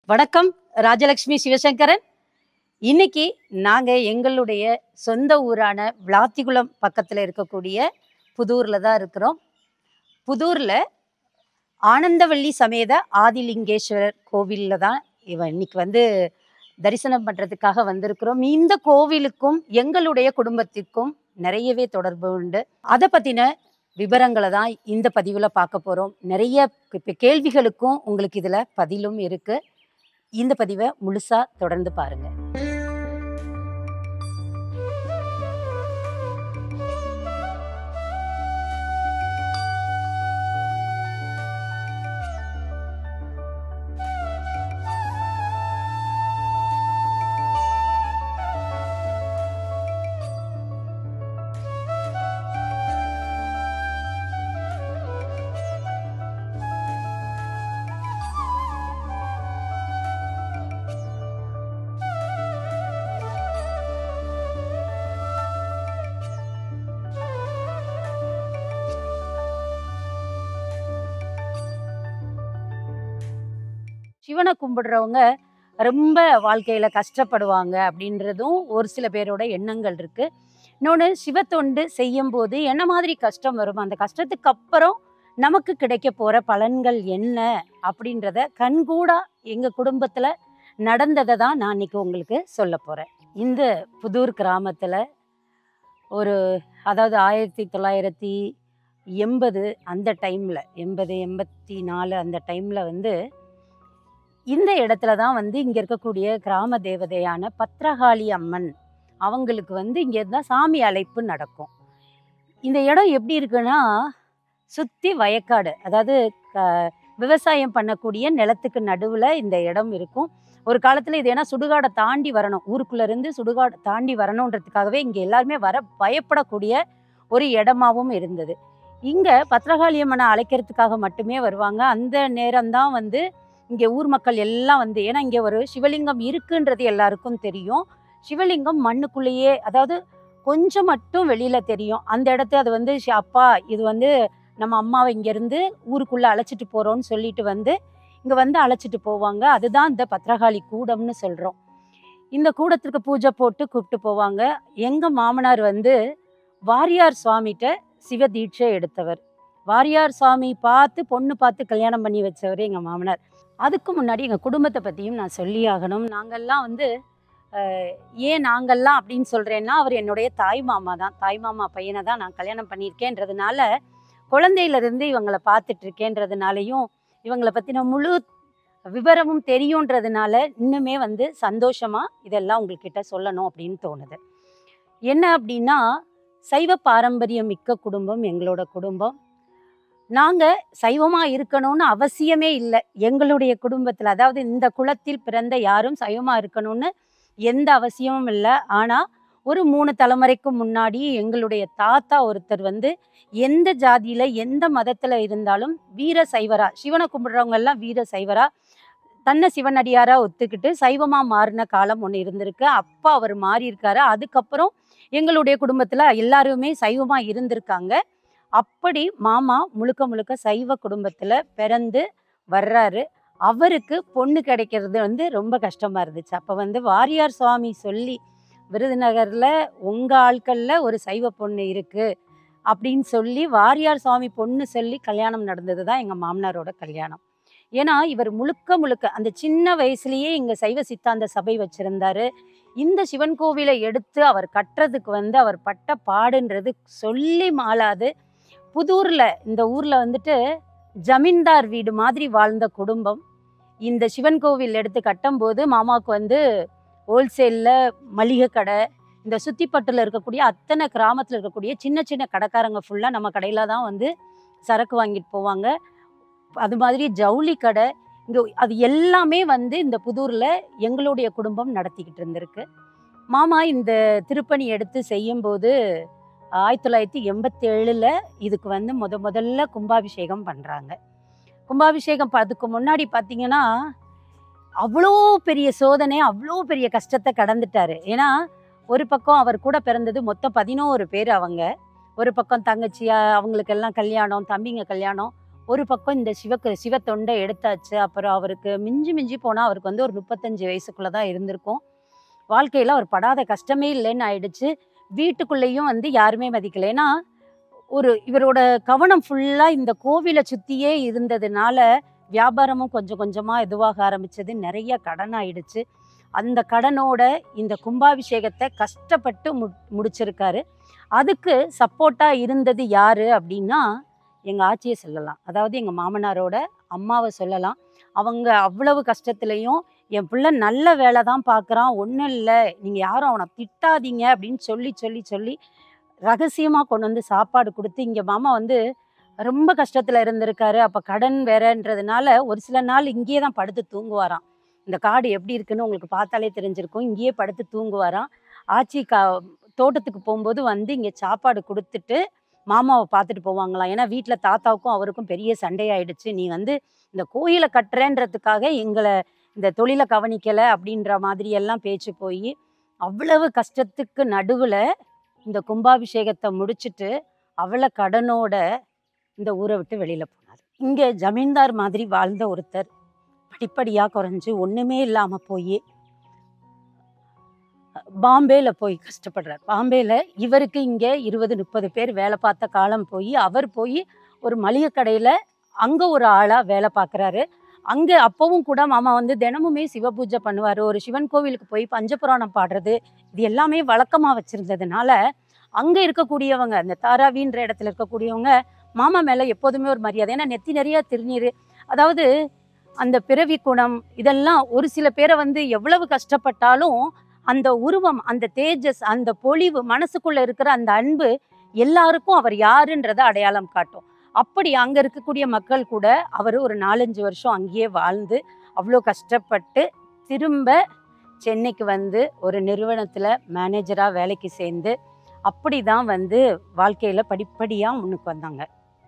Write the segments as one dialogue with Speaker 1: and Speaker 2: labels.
Speaker 1: வணக்கம் ராஜலக்ஷ்மி சிவசங்கரன் இன்னைக்கு நாங்கள் எங்களுடைய சொந்த ஊரான விளாத்திகுளம் பக்கத்தில் இருக்கக்கூடிய புதூரில் தான் இருக்கிறோம் புதூரில் ஆனந்தவள்ளி சமேத ஆதிலிங்கேஸ்வரர் கோவிலில் தான் இவன் இன்னைக்கு வந்து தரிசனம் பண்ணுறதுக்காக வந்திருக்கிறோம் இந்த கோவிலுக்கும் எங்களுடைய குடும்பத்திற்கும் நிறையவே தொடர்பு உண்டு அதை பற்றின விவரங்களை தான் இந்த பதிவில் பார்க்க போகிறோம் நிறைய இப்போ கேள்விகளுக்கும் உங்களுக்கு இதில் பதிலும் இருக்குது இந்த பதிவை முழுசா தொடர்ந்து பாருங்க சிவனை கும்பிடுறவங்க ரொம்ப வாழ்க்கையில கஷ்டப்படுவாங்க அப்படின்றதும் ஒரு சில பேரோட எண்ணங்கள் இருக்கு இன்னொன்று சிவத்தொண்டு செய்யும் போது என்ன மாதிரி கஷ்டம் வரும் அந்த கஷ்டத்துக்கு அப்புறம் நமக்கு கிடைக்க போற பலன்கள் என்ன அப்படின்றத கண்கூடா எங்க குடும்பத்துல நடந்ததை தான் நான் இன்னைக்கு உங்களுக்கு சொல்ல போறேன் இந்த புதூர் கிராமத்துல ஒரு அதாவது ஆயிரத்தி தொள்ளாயிரத்தி எண்பது அந்த டைமில் எண்பது எண்பத்தி நாலு அந்த டைமில் வந்து இந்த இடத்துல தான் வந்து இங்கே இருக்கக்கூடிய கிராம தேவதையான பத்ரகாளி அம்மன் அவங்களுக்கு வந்து இங்கே தான் சாமி அழைப்பு நடக்கும் இந்த இடம் எப்படி இருக்குன்னா சுற்றி வயக்காடு அதாவது க- விவசாயம் பண்ணக்கூடிய நிலத்துக்கு நடுவில் இந்த இடம் இருக்கும் ஒரு காலத்தில் இது ஏன்னா சுடுகாடை தாண்டி வரணும் ஊருக்குள்ள இருந்து சுடுகாடு தாண்டி வரணுன்றதுக்காகவே இங்கே எல்லாருமே வர பயப்படக்கூடிய ஒரு இடமாவும் இருந்தது இங்கே பத்ரகாளி அம்மனை அழைக்கிறதுக்காக மட்டுமே வருவாங்க அந்த நேரம்தான் வந்து இங்கே ஊர் மக்கள் எல்லாம் வந்து ஏன்னா இங்கே ஒரு சிவலிங்கம் இருக்குன்றது எல்லாருக்கும் தெரியும் சிவலிங்கம் மண்ணுக்குள்ளேயே அதாவது கொஞ்சம் மட்டும் வெளியில தெரியும் அந்த இடத்த அது வந்து ஷி- அப்பா இது வந்து நம்ம அம்மாவை இங்கேருந்து ஊருக்குள்ள அழைச்சிட்டு போறோம்னு சொல்லிட்டு வந்து இங்க வந்து அழைச்சிட்டு போவாங்க அதுதான் இந்த பத்ரகாளி கூடம்னு சொல்றோம் இந்த கூடத்திற்கு பூஜை போட்டு கூப்பிட்டு போவாங்க எங்க மாமனார் வந்து வாரியார் சுவாமிகிட்ட சிவ தீட்சை எடுத்தவர் வாரியார் சுவாமி பார்த்து பொண்ணு பார்த்து கல்யாணம் பண்ணி வச்சவர் எங்க மாமனார் அதுக்கு முன்னாடி எங்கள் குடும்பத்தை பற்றியும் நான் சொல்லி ஆகணும் நாங்கள்லாம் வந்து அஹ், ஏன் நாங்கள்லாம் அப்படின்னு சொல்கிறேன்னா அவர் என்னுடைய தாய் மாமா தான் தாய் மாமா பையனை தான் நான் கல்யாணம் பண்ணியிருக்கேன்றதுனால குழந்தையிலேருந்து இவங்களை பார்த்துட்டு இருக்கேன்றதுனாலையும் இவங்களை பற்றின முழு விவரமும் தெரியுன்றதுனால இன்னுமே வந்து சந்தோஷமாக இதெல்லாம் உங்கள்கிட்ட சொல்லணும் அப்படின்னு தோணுது என்ன அப்படின்னா சைவ பாரம்பரியம் மிக்க குடும்பம் எங்களோட குடும்பம் நாங்கள் சைவமாக இருக்கணும்னு அவசியமே இல்லை எங்களுடைய குடும்பத்தில் அதாவது இந்த குலத்தில் பிறந்த யாரும் சைவமாக இருக்கணும்னு எந்த அவசியமும் இல்லை ஆனால் ஒரு மூணு தலைமுறைக்கு முன்னாடி எங்களுடைய தாத்தா ஒருத்தர் வந்து எந்த ஜாதியில் எந்த மதத்தில் இருந்தாலும் வீர சைவரா சிவனை கும்பிடுறவங்க எல்லாம் வீர சைவரா தன்னை சிவனடியாராக ஒத்துக்கிட்டு சைவமாக மாறின காலம் ஒன்று இருந்திருக்கு அப்பா அவர் மாறி இருக்காரு அதுக்கப்புறம் எங்களுடைய குடும்பத்தில் எல்லாருமே சைவமாக இருந்திருக்காங்க அப்படி மாமா முழுக்க முழுக்க சைவ குடும்பத்தில் பிறந்து வர்றாரு அவருக்கு பொண்ணு கிடைக்கிறது வந்து ரொம்ப கஷ்டமாக இருந்துச்சு அப்போ வந்து வாரியார் சுவாமி சொல்லி விருதுநகரில் உங்கள் ஆட்களில் ஒரு சைவ பொண்ணு இருக்குது அப்படின்னு சொல்லி வாரியார் சுவாமி பொண்ணு சொல்லி கல்யாணம் நடந்தது தான் எங்கள் மாமனாரோட கல்யாணம் ஏன்னா இவர் முழுக்க முழுக்க அந்த சின்ன வயசுலயே இங்கே சைவ சித்தாந்த சபை வச்சிருந்தாரு இந்த சிவன் கோவிலை எடுத்து அவர் கட்டுறதுக்கு வந்து அவர் பட்ட பாடுன்றது சொல்லி மாளாது புதூர்ல இந்த ஊர்ல வந்துட்டு ஜமீன்தார் வீடு மாதிரி வாழ்ந்த குடும்பம் இந்த சிவன் கோவில் எடுத்து கட்டும்போது மாமாவுக்கு வந்து ஹோல்சேலில் மளிகை கடை இந்த சுத்திப்பட்டில் இருக்கக்கூடிய அத்தனை கிராமத்தில் இருக்கக்கூடிய சின்ன சின்ன கடைக்காரங்க ஃபுல்லாக நம்ம கடையில் தான் வந்து சரக்கு வாங்கிட்டு போவாங்க அது மாதிரி ஜவுளி கடை இங்கே அது எல்லாமே வந்து இந்த புதூரில் எங்களுடைய குடும்பம் நடத்திக்கிட்டு இருந்திருக்கு மாமா இந்த திருப்பணி எடுத்து செய்யும்போது ஆயிரத்தி தொள்ளாயிரத்தி எண்பத்தேழில் இதுக்கு வந்து முத முதல்ல கும்பாபிஷேகம் பண்ணுறாங்க கும்பாபிஷேகம் ப- அதுக்கு முன்னாடி பார்த்தீங்கன்னா அவ்வளோ பெரிய சோதனை அவ்வளோ பெரிய கஷ்டத்தை கடந்துட்டாரு ஏன்னா ஒரு பக்கம் அவர் கூட பிறந்தது மொத்தம் பதினோரு பேர் அவங்க ஒரு பக்கம் தங்கச்சி அ- அவங்களுக்கெல்லாம் கல்யாணம் தம்பிங்க கல்யாணம் ஒரு பக்கம் இந்த சிவக்கு சிவத்தொண்டை எடுத்தாச்சு அப்புறம் அவருக்கு மிஞ்சி மிஞ்சி போனால் அவருக்கு வந்து ஒரு முப்பத்தஞ்சு வயசுக்குள்ளே தான் இருந்திருக்கும் வாழ்க்கையில் அவர் படாத கஷ்டமே இல்லைன்னு ஆயிடுச்சு வீட்டுக்குள்ளேயும் வந்து யாருமே மதிக்கல ஏன்னா ஒரு இவரோட கவனம் ஃபுல்லாக இந்த கோவிலை சுற்றியே இருந்ததுனால வியாபாரமும் கொஞ்சம் கொஞ்சமாக இதுவாக ஆரம்பிச்சது நிறைய கடன் ஆயிடுச்சு அந்த கடனோட இந்த கும்பாபிஷேகத்தை கஷ்டப்பட்டு மு முடிச்சிருக்காரு அதுக்கு சப்போர்ட்டாக இருந்தது யாரு அப்படின்னா எங்கள் ஆச்சியை சொல்லலாம் அதாவது எங்கள் மாமனாரோட அம்மாவை சொல்லலாம் அவங்க அவ்வளவு கஷ்டத்துலையும் என் பிள்ளை நல்ல வேலை தான் பார்க்குறான் ஒன்றும் இல்லை நீங்கள் யாரும் அவனை திட்டாதீங்க அப்படின்னு சொல்லி சொல்லி சொல்லி ரகசியமாக கொண்டு வந்து சாப்பாடு கொடுத்து இங்கே மாமா வந்து ரொம்ப கஷ்டத்தில் இருந்திருக்காரு அப்போ கடன் வேறன்றதுனால ஒரு சில நாள் இங்கேயே தான் படுத்து தூங்குவாராம் இந்த காடு எப்படி இருக்குன்னு உங்களுக்கு பார்த்தாலே தெரிஞ்சிருக்கும் இங்கேயே படுத்து தூங்குவாராம் ஆச்சி கா தோட்டத்துக்கு போகும்போது வந்து இங்கே சாப்பாடு கொடுத்துட்டு மாமாவை பார்த்துட்டு போவாங்களாம் ஏன்னா வீட்டில் தாத்தாவுக்கும் அவருக்கும் பெரிய சண்டையாயிடுச்சு நீ வந்து இந்த கோயிலை கட்டுறேன்றதுக்காக எங்களை இந்த தொழிலை கவனிக்கலை அப்படின்ற மாதிரி எல்லாம் பேச்சு போய் அவ்வளவு கஷ்டத்துக்கு நடுவில் இந்த கும்பாபிஷேகத்தை முடிச்சிட்டு அவளை கடனோட இந்த ஊரை விட்டு வெளியில் போனார் இங்கே ஜமீன்தார் மாதிரி வாழ்ந்த ஒருத்தர் படிப்படியாக குறைஞ்சு ஒன்றுமே இல்லாமல் போய் பாம்பேல போய் கஷ்டப்படுறார் பாம்பேல இவருக்கு இங்கே இருபது முப்பது பேர் வேலை பார்த்த காலம் போய் அவர் போய் ஒரு மளிகை கடையில் அங்கே ஒரு ஆளாக வேலை பார்க்குறாரு அங்கே அப்பவும் கூட மாமா வந்து தினமுமே சிவ பூஜை பண்ணுவார் ஒரு சிவன் கோவிலுக்கு போய் பஞ்சபுராணம் பாடுறது இது எல்லாமே வழக்கமாக வச்சுருந்ததுனால அங்கே இருக்கக்கூடியவங்க அந்த தாராவின்ற இடத்துல இருக்கக்கூடியவங்க மாமா மேலே எப்போதுமே ஒரு மரியாதை ஏன்னா நெத்தி நிறைய திருநீர் அதாவது அந்த பிறவி குணம் இதெல்லாம் ஒரு சில பேரை வந்து எவ்வளவு கஷ்டப்பட்டாலும் அந்த உருவம் அந்த தேஜஸ் அந்த பொலிவு மனசுக்குள்ள இருக்கிற அந்த அன்பு எல்லாருக்கும் அவர் யாருன்றதை அடையாளம் காட்டும் அப்படி அங்க இருக்கக்கூடிய மக்கள் கூட அவர் ஒரு நாலஞ்சு வருஷம் அங்கேயே வாழ்ந்து அவ்வளோ கஷ்டப்பட்டு திரும்ப சென்னைக்கு வந்து ஒரு நிறுவனத்தில் மேனேஜராக வேலைக்கு சேர்ந்து அப்படி தான் வந்து வாழ்க்கையில் படிப்படியாக முன்னுக்கு வந்தாங்க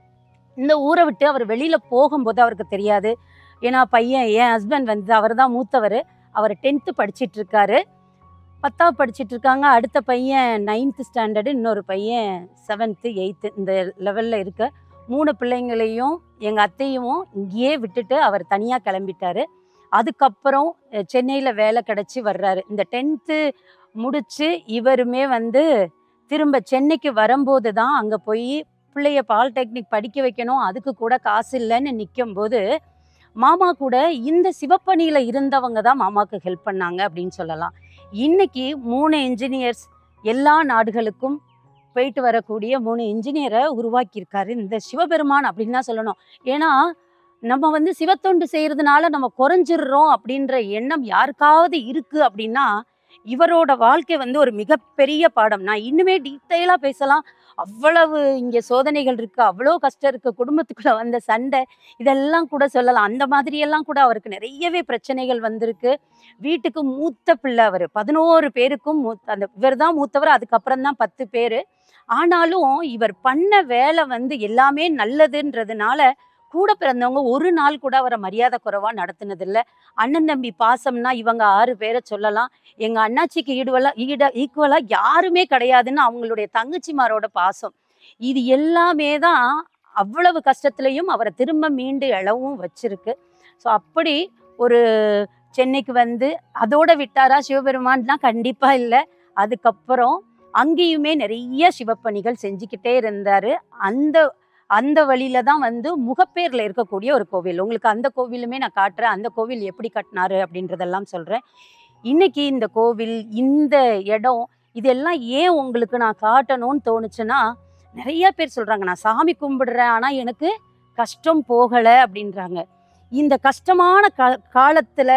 Speaker 1: இந்த ஊரை விட்டு அவர் வெளியில் போகும்போது அவருக்கு தெரியாது ஏன்னா பையன் என் ஹஸ்பண்ட் வந்து அவர் தான் மூத்தவர் அவர் டென்த்து படிச்சிட்டு இருக்காரு பத்தாவது படிச்சிட்டு இருக்காங்க அடுத்த பையன் நைன்த்து ஸ்டாண்டர்டு இன்னொரு பையன் செவன்த்து எயித்து இந்த லெவலில் இருக்க மூணு பிள்ளைங்களையும் எங்கள் அத்தையும் இங்கேயே விட்டுட்டு அவர் தனியாக கிளம்பிட்டாரு அதுக்கப்புறம் சென்னையில் வேலை கிடச்சி வர்றாரு இந்த டென்த்து முடிச்சு இவருமே வந்து திரும்ப சென்னைக்கு வரும்போது தான் அங்கே போய் பிள்ளைய பாலிடெக்னிக் படிக்க வைக்கணும் அதுக்கு கூட காசு இல்லைன்னு நிற்கும்போது மாமா கூட இந்த சிவப்பணியில் இருந்தவங்க தான் மாமாவுக்கு ஹெல்ப் பண்ணாங்க அப்படின்னு சொல்லலாம் இன்னைக்கு மூணு இன்ஜினியர்ஸ் எல்லா நாடுகளுக்கும் போயிட்டு வரக்கூடிய மூணு இன்ஜினியரை உருவாக்கியிருக்காரு இந்த சிவபெருமான் அப்படின்னு தான் சொல்லணும் ஏன்னா நம்ம வந்து சிவத்தொண்டு செய்யறதுனால நம்ம குறைஞ்சிடுறோம் அப்படின்ற எண்ணம் யாருக்காவது இருக்கு அப்படின்னா இவரோட வாழ்க்கை வந்து ஒரு மிகப்பெரிய பாடம் நான் இன்னுமே டீட்டெயிலாக பேசலாம் அவ்வளவு இங்கே சோதனைகள் இருக்கு அவ்வளோ கஷ்டம் இருக்கு குடும்பத்துக்குள்ள வந்த சண்டை இதெல்லாம் கூட சொல்லலாம் அந்த மாதிரியெல்லாம் கூட அவருக்கு நிறையவே பிரச்சனைகள் வந்திருக்கு வீட்டுக்கு மூத்த பிள்ளை அவர் பதினோரு பேருக்கும் மூத்த அந்த இவர் தான் மூத்தவர் அதுக்கப்புறம் தான் பத்து பேர் ஆனாலும் இவர் பண்ண வேலை வந்து எல்லாமே நல்லதுன்றதுனால கூட பிறந்தவங்க ஒரு நாள் கூட அவரை மரியாதை குறைவா நடத்தினதில்ல அண்ணன் தம்பி பாசம்னா இவங்க ஆறு பேரை சொல்லலாம் எங்க அண்ணாச்சிக்கு ஈடுவலா ஈட ஈக்குவலா யாருமே கிடையாதுன்னு அவங்களுடைய தங்கச்சிமாரோட பாசம் இது எல்லாமே தான் அவ்வளவு கஷ்டத்துலையும் அவரை திரும்ப மீண்டு எழவும் வச்சிருக்கு ஸோ அப்படி ஒரு சென்னைக்கு வந்து அதோட விட்டாரா சிவபெருமான்னா கண்டிப்பா இல்லை அதுக்கப்புறம் அங்கேயுமே நிறைய சிவப்பணிகள் செஞ்சுக்கிட்டே இருந்தாரு அந்த அந்த வழியில தான் வந்து முகப்பேர்ல இருக்கக்கூடிய ஒரு கோவில் உங்களுக்கு அந்த கோவிலுமே நான் காட்டுறேன் அந்த கோவில் எப்படி கட்டினாரு அப்படின்றதெல்லாம் சொல்றேன் இன்னைக்கு இந்த கோவில் இந்த இடம் இதெல்லாம் ஏன் உங்களுக்கு நான் காட்டணும்னு தோணுச்சுன்னா நிறைய பேர் சொல்றாங்க நான் சாமி கும்பிடுறேன் ஆனா எனக்கு கஷ்டம் போகலை அப்படின்றாங்க இந்த கஷ்டமான கா காலத்துல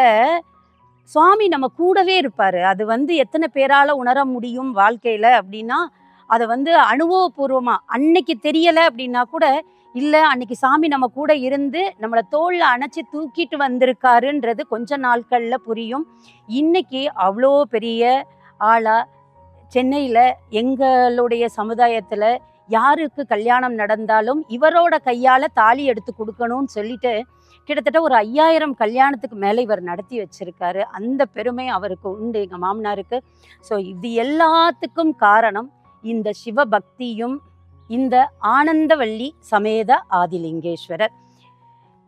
Speaker 1: சுவாமி நம்ம கூடவே இருப்பாரு அது வந்து எத்தனை பேரால உணர முடியும் வாழ்க்கையில அப்படின்னா அதை வந்து அனுபவபூர்வமா அன்னைக்கு தெரியல அப்படின்னா கூட இல்ல அன்னைக்கு சாமி நம்ம கூட இருந்து நம்மளை தோல்ல அணைச்சி தூக்கிட்டு வந்திருக்காருன்றது கொஞ்ச நாட்கள்ல புரியும் இன்னைக்கு அவ்வளோ பெரிய ஆளா சென்னையில எங்களுடைய சமுதாயத்துல யாருக்கு கல்யாணம் நடந்தாலும் இவரோட கையால தாலி எடுத்து கொடுக்கணும்னு சொல்லிட்டு கிட்டத்தட்ட ஒரு ஐயாயிரம் கல்யாணத்துக்கு மேலே இவர் நடத்தி வச்சிருக்காரு அந்த பெருமை அவருக்கு உண்டு எங்க மாமனாருக்கு ஸோ இது எல்லாத்துக்கும் காரணம் இந்த சிவபக்தியும் இந்த ஆனந்தவள்ளி சமேத ஆதிலிங்கேஸ்வரர்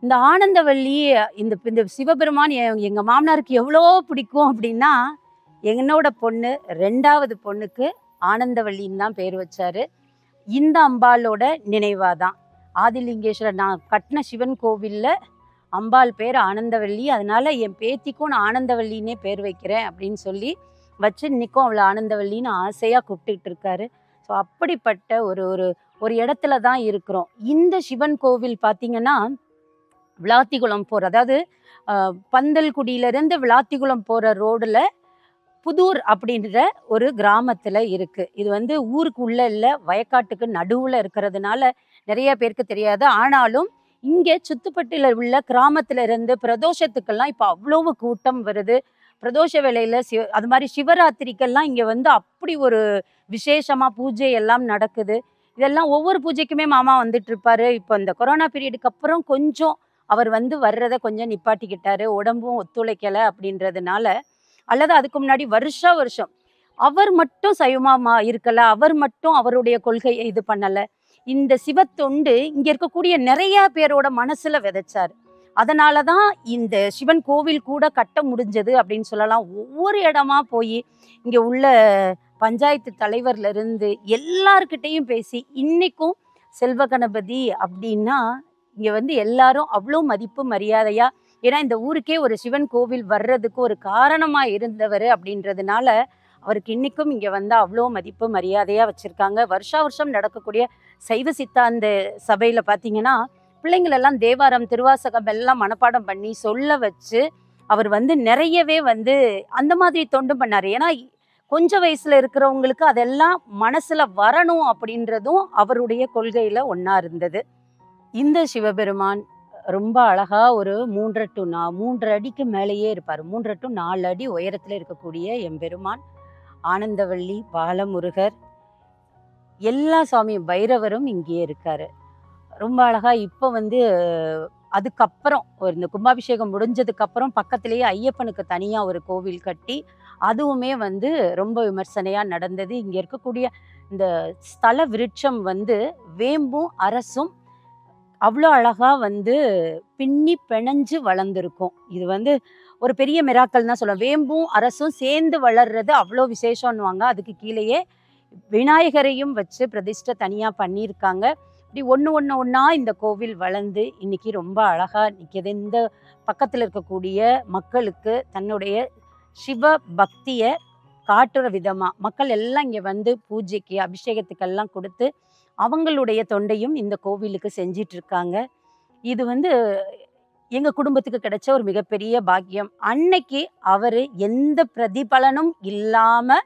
Speaker 1: இந்த ஆனந்தவள்ளி இந்த இந்த சிவபெருமான் எ- எங்க மாமனாருக்கு எவ்வளோ பிடிக்கும் அப்படின்னா என்னோட பொண்ணு ரெண்டாவது பொண்ணுக்கு ஆனந்தவள்ளின்னு தான் பேர் வச்சாரு இந்த அம்பாளோட நினைவாக தான் ஆதிலிங்கேஸ்வரர் நான் கட்டின சிவன் கோவில்ல அம்பாள் பேர் ஆனந்தவள்ளி அதனால என் பேத்திக்கும் நான் ஆனந்தவல்லின்னே பேர் வைக்கிறேன் அப்படின்னு சொல்லி வச்சு இன்னைக்கும் அவளை ஆனந்தவல்லின்னு ஆசையாக கூப்பிட்டுட்டு இருக்காரு ஸோ அப்படிப்பட்ட ஒரு ஒரு ஒரு இடத்துல தான் இருக்கிறோம் இந்த சிவன் கோவில் பார்த்தீங்கன்னா விளாத்திக்குளம் போகிற அதாவது அஹ், பந்தல்குடியிலேருந்து விளாத்திக்குளம் போகிற ரோடில் புதூர் அப்படின்ற ஒரு கிராமத்தில் இருக்குது இது வந்து ஊருக்கு உள்ள இல்லை வயக்காட்டுக்கு நடுவில் இருக்கிறதுனால நிறைய பேருக்கு தெரியாது ஆனாலும் இங்கே சுத்துப்பட்டியில் உள்ள கிராமத்துல இருந்து பிரதோஷத்துக்கெல்லாம் இப்போ அவ்வளவு கூட்டம் வருது பிரதோஷ வேளையில சிவ அது மாதிரி சிவராத்திரிக்கெல்லாம் இங்கே வந்து அப்படி ஒரு விசேஷமா பூஜை எல்லாம் நடக்குது இதெல்லாம் ஒவ்வொரு பூஜைக்குமே மாமா வந்துட்டு இருப்பாரு இப்போ இந்த கொரோனா பீரியடுக்கு அப்புறம் கொஞ்சம் அவர் வந்து வர்றதை கொஞ்சம் நிப்பாட்டிக்கிட்டாரு உடம்பும் ஒத்துழைக்கலை அப்படின்றதுனால அல்லது அதுக்கு முன்னாடி வருஷா வருஷம் அவர் மட்டும் சைவமா இருக்கல அவர் மட்டும் அவருடைய கொள்கையை இது பண்ணல இந்த சிவத்தொண்டு இங்க இருக்கக்கூடிய நிறைய பேரோட மனசுல விதைச்சாரு அதனால தான் இந்த சிவன் கோவில் கூட கட்ட முடிஞ்சது அப்படின்னு சொல்லலாம் ஒவ்வொரு இடமா போய் இங்க உள்ள பஞ்சாயத்து தலைவர்ல இருந்து எல்லார்கிட்டையும் பேசி இன்னைக்கும் செல்வ கணபதி அப்படின்னா இங்க வந்து எல்லாரும் அவ்வளோ மதிப்பு மரியாதையா ஏன்னா இந்த ஊருக்கே ஒரு சிவன் கோவில் வர்றதுக்கு ஒரு காரணமா இருந்தவர் அப்படின்றதுனால அவருக்கு இன்னைக்கும் இங்க வந்து அவ்வளோ மதிப்பு மரியாதையா வச்சிருக்காங்க வருஷா வருஷம் நடக்கக்கூடிய சைவ சித்தாந்த சபையில பாத்தீங்கன்னா பிள்ளைங்களெல்லாம் தேவாரம் திருவாசகம் எல்லாம் மனப்பாடம் பண்ணி சொல்ல வச்சு அவர் வந்து நிறையவே வந்து அந்த மாதிரி தொண்டு பண்ணாரு ஏன்னா கொஞ்ச வயசுல இருக்கிறவங்களுக்கு அதெல்லாம் மனசுல வரணும் அப்படின்றதும் அவருடைய கொள்கையில ஒண்ணா இருந்தது இந்த சிவபெருமான் ரொம்ப அழகா ஒரு மூன்றரை டு நா மூன்றரை அடிக்கு மேலேயே இருப்பார் மூன்றரை டு நாலு அடி உயரத்துல இருக்கக்கூடிய எம்பெருமான் ஆனந்தவள்ளி பாலமுருகர் எல்லா சாமியும் பைரவரும் இங்கேயே இருக்காரு ரொம்ப அழகா இப்போ வந்து அதுக்கப்புறம் ஒரு இந்த கும்பாபிஷேகம் முடிஞ்சதுக்கு அப்புறம் பக்கத்திலேயே ஐயப்பனுக்கு தனியா ஒரு கோவில் கட்டி அதுவுமே வந்து ரொம்ப விமர்சனையா நடந்தது இங்க இருக்கக்கூடிய இந்த ஸ்தல விருட்சம் வந்து வேம்பும் அரசும் அவ்வளோ அழகா வந்து பின்னி பிணைஞ்சு வளர்ந்துருக்கும் இது வந்து ஒரு பெரிய மிராக்கல் தான் சொல்லுவேன் வேம்பும் அரசும் சேர்ந்து வளர்றது அவ்வளோ விசேஷம்னுவாங்க அதுக்கு கீழேயே விநாயகரையும் வச்சு பிரதிஷ்டை தனியா பண்ணியிருக்காங்க இப்படி ஒன்று ஒன்று ஒன்றா இந்த கோவில் வளர்ந்து இன்னைக்கு ரொம்ப அழகா நிற்கிது இந்த பக்கத்தில் இருக்கக்கூடிய மக்களுக்கு தன்னுடைய சிவ பக்தியை காட்டுற விதமா மக்கள் எல்லாம் இங்கே வந்து பூஜைக்கு அபிஷேகத்துக்கெல்லாம் கொடுத்து அவங்களுடைய தொண்டையும் இந்த கோவிலுக்கு செஞ்சிட்டு இருக்காங்க இது வந்து எங்க குடும்பத்துக்கு கிடைச்ச ஒரு மிகப்பெரிய பாக்கியம் அன்னைக்கு அவரு எந்த பிரதிபலனும் இல்லாம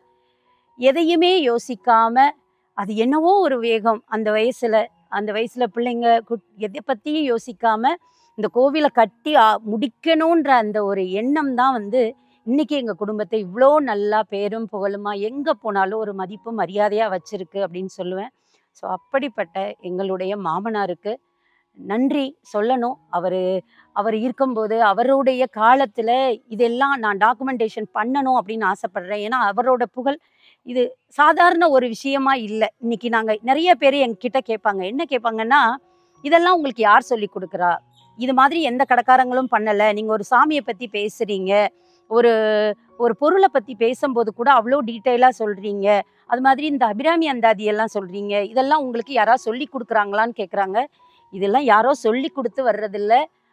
Speaker 1: எதையுமே யோசிக்காம அது என்னவோ ஒரு வேகம் அந்த வயசுல அந்த வயசுல பிள்ளைங்க குட்- எதை பத்தியும் யோசிக்காம இந்த கோவிலை கட்டி ஆ- முடிக்கணுன்ற அந்த ஒரு எண்ணம் தான் வந்து இன்னைக்கு எங்க குடும்பத்தை இவ்வளோ நல்லா பேரும் புகழுமா எங்க போனாலும் ஒரு மதிப்பு மரியாதையா வச்சிருக்கு அப்படின்னு சொல்லுவேன் ஸோ அப்படிப்பட்ட எங்களுடைய மாமனாருக்கு நன்றி சொல்லணும் அவர் அவர் இருக்கும்போது அவருடைய காலத்தில் இதெல்லாம் நான் டாக்குமெண்டேஷன் பண்ணணும் அப்படின்னு ஆசைப்படுறேன் ஏன்னா அவரோட புகழ் இது சாதாரண ஒரு விஷயமா இல்லை இன்னைக்கு நாங்கள் நிறைய பேர் எங்ககிட்ட கேட்பாங்க என்ன கேட்பாங்கன்னா இதெல்லாம் உங்களுக்கு யார் சொல்லி கொடுக்குறா இது மாதிரி எந்த கடைக்காரங்களும் பண்ணலை நீங்கள் ஒரு சாமியை பற்றி பேசுகிறீங்க ஒரு ஒரு பொருளை பற்றி பேசும்போது கூட அவ்வளோ டீட்டெயிலாக சொல்கிறீங்க அது மாதிரி இந்த அபிராமி அந்தாதி எல்லாம் சொல்கிறீங்க இதெல்லாம் உங்களுக்கு யாராவது சொல்லி கொடுக்குறாங்களான்னு கேட்குறாங்க இதெல்லாம் யாரோ சொல்லி கொடுத்து வர்றதில்ல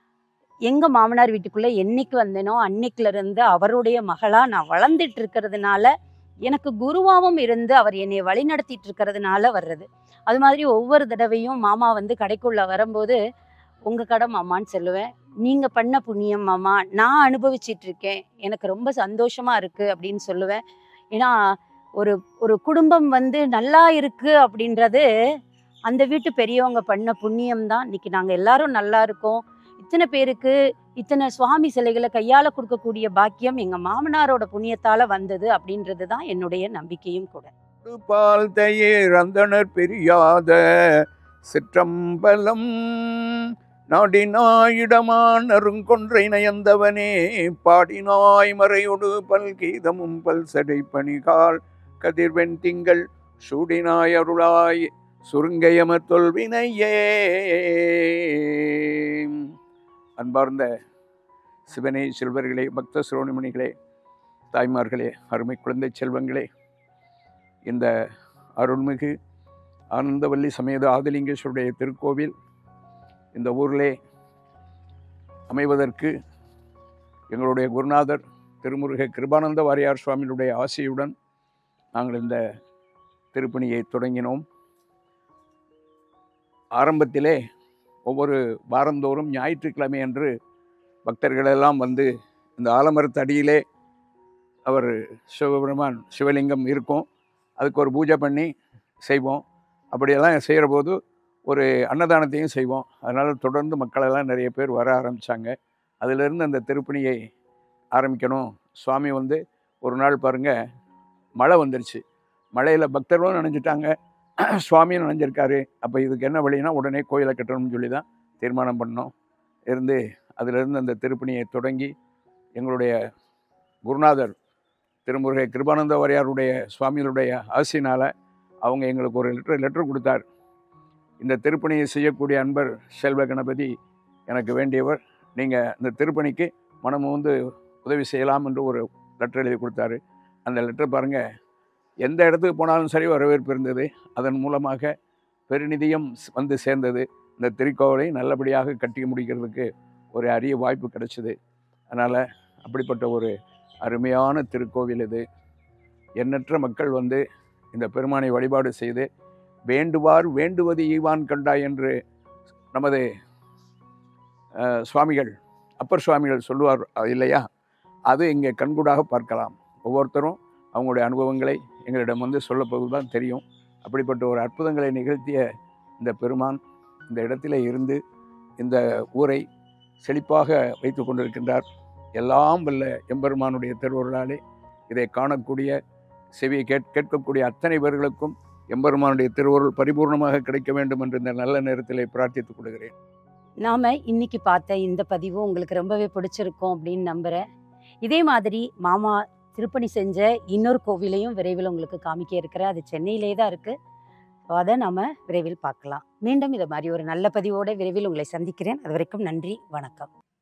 Speaker 1: எங்கள் மாமனார் வீட்டுக்குள்ளே என்னைக்கு வந்தேனோ அன்னைக்குல இருந்து அவருடைய மகளாக நான் வளர்ந்துட்டு இருக்கிறதுனால எனக்கு குருவாவும் இருந்து அவர் என்னை வழி நடத்திட்டு இருக்கிறதுனால வர்றது அது மாதிரி ஒவ்வொரு தடவையும் மாமா வந்து கடைக்குள்ள வரும்போது உங்க கடை மாமான்னு சொல்லுவேன் நீங்க பண்ண புண்ணியம் மாமா நான் அனுபவிச்சிட்டு இருக்கேன் எனக்கு ரொம்ப சந்தோஷமா இருக்கு அப்படின்னு சொல்லுவேன் ஏன்னா ஒரு ஒரு குடும்பம் வந்து நல்லா இருக்கு அப்படின்றது அந்த வீட்டு பெரியவங்க பண்ண புண்ணியம் தான் இன்னைக்கு நாங்க எல்லாரும் நல்லா இருக்கோம் இத்தனை பேருக்கு இத்தனை சுவாமி சிலைகளை கையால கொடுக்கக்கூடிய பாக்கியம் எங்க மாமனாரோட புண்ணியத்தால வந்தது அப்படின்றது தான் என்னுடைய நம்பிக்கையும் கூட
Speaker 2: பால் தயிர் அந்தனர் பிரியாத சிற்றம்பலம் நாடினாயிடமான் அருங்கொன்றை நயந்தவனே பாடினாய் மறையொடு பல்கீதமும் பல் சடை பணிகால் கதிர்வெண் திங்கள் சூடினாய் அருளாய் சுருங்கையம தொல்வினையே அன்பார்ந்த சிவனே செல்வர்களே பக்த சிரோணிமணிகளே தாய்மார்களே அருமை குழந்தை செல்வங்களே இந்த அருள்மிகு ஆனந்தவல்லி சமேத ஆதிலிங்கேஸ்வருடைய திருக்கோவில் இந்த ஊரிலே அமைவதற்கு எங்களுடைய குருநாதர் திருமுருக கிருபானந்த வாரியார் சுவாமிகளுடைய ஆசையுடன் நாங்கள் இந்த திருப்பணியை தொடங்கினோம் ஆரம்பத்திலே ஒவ்வொரு வாரந்தோறும் ஞாயிற்றுக்கிழமை அன்று பக்தர்களெல்லாம் வந்து இந்த ஆலமரத்து அடியிலே அவர் சிவபெருமான் சிவலிங்கம் இருக்கும் அதுக்கு ஒரு பூஜை பண்ணி செய்வோம் அப்படியெல்லாம் செய்கிற போது ஒரு அன்னதானத்தையும் செய்வோம் அதனால் தொடர்ந்து மக்களெல்லாம் நிறைய பேர் வர ஆரம்பித்தாங்க அதிலிருந்து அந்த திருப்பணியை ஆரம்பிக்கணும் சுவாமி வந்து ஒரு நாள் பாருங்கள் மழை வந்துருச்சு மழையில் பக்தர்களும் நினைஞ்சிட்டாங்க சுவாமியும் நினைஞ்சிருக்காரு அப்போ இதுக்கு என்ன வழினா உடனே கோயிலை கட்டணும்னு சொல்லி தான் தீர்மானம் பண்ணோம் இருந்து அதிலிருந்து அந்த திருப்பணியை தொடங்கி எங்களுடைய குருநாதர் திருமுருகை கிருபானந்த வாரியாருடைய சுவாமிகளுடைய ஆசையினால் அவங்க எங்களுக்கு ஒரு லெட்டர் லெட்டர் கொடுத்தார் இந்த திருப்பணியை செய்யக்கூடிய அன்பர் செல்வ கணபதி எனக்கு வேண்டியவர் நீங்கள் இந்த திருப்பணிக்கு மனம் வந்து உதவி செய்யலாம் என்று ஒரு லெட்டர் எழுதி கொடுத்தாரு அந்த லெட்டர் பாருங்கள் எந்த இடத்துக்கு போனாலும் சரி வரவேற்பு இருந்தது அதன் மூலமாக பெருநிதியம் ஸ்- வந்து சேர்ந்தது இந்த திருக்கோவிலை நல்லபடியாக கட்டி முடிக்கிறதுக்கு ஒரு அரிய வாய்ப்பு கிடைச்சிது அதனால் அப்படிப்பட்ட ஒரு அருமையான திருக்கோவில் இது எண்ணற்ற மக்கள் வந்து இந்த பெருமானை வழிபாடு செய்து வேண்டுவார் வேண்டுவது ஈவான் கண்டாய் என்று நமது அஹ், சுவாமிகள் அப்பர் சுவாமிகள் சொல்லுவார் அஹ், இல்லையா அது இங்கே கண்கூடாக பார்க்கலாம் ஒவ்வொருத்தரும் அவங்களுடைய அனுபவங்களை எங்களிடம் வந்து சொல்லப்போது தான் தெரியும் அப்படிப்பட்ட ஒரு அற்புதங்களை நிகழ்த்திய இந்த பெருமான் இந்த இடத்திலே இருந்து இந்த ஊரை செழிப்பாக வைத்து கொண்டிருக்கின்றார் எல்லாம் வல்ல எம்பெருமானுடைய திருவருளாலே இதை காணக்கூடிய செவியை கேட் கேட்கக்கூடிய அத்தனை பேர்களுக்கும் எம்பெருமானுடைய திருவருள் பரிபூர்ணமாக கிடைக்க வேண்டும் என்று இந்த நல்ல நேரத்திலே பிரார்த்தித்துக் கொள்கிறேன்
Speaker 1: நாம இன்னைக்கு பார்த்த இந்த பதிவு உங்களுக்கு ரொம்பவே பிடிச்சிருக்கும் அப்படின்னு நம்புறேன் இதே மாதிரி மாமா திருப்பணி செஞ்ச இன்னொரு கோவிலையும் விரைவில் உங்களுக்கு காமிக்க இருக்கிறேன் அது சென்னையிலே தான் இருக்கு ஸோ அதை நாம விரைவில் பார்க்கலாம் மீண்டும் இதை மாதிரி ஒரு நல்ல பதிவோட விரைவில் உங்களை சந்திக்கிறேன் அது வரைக்கும் நன்றி வணக்கம்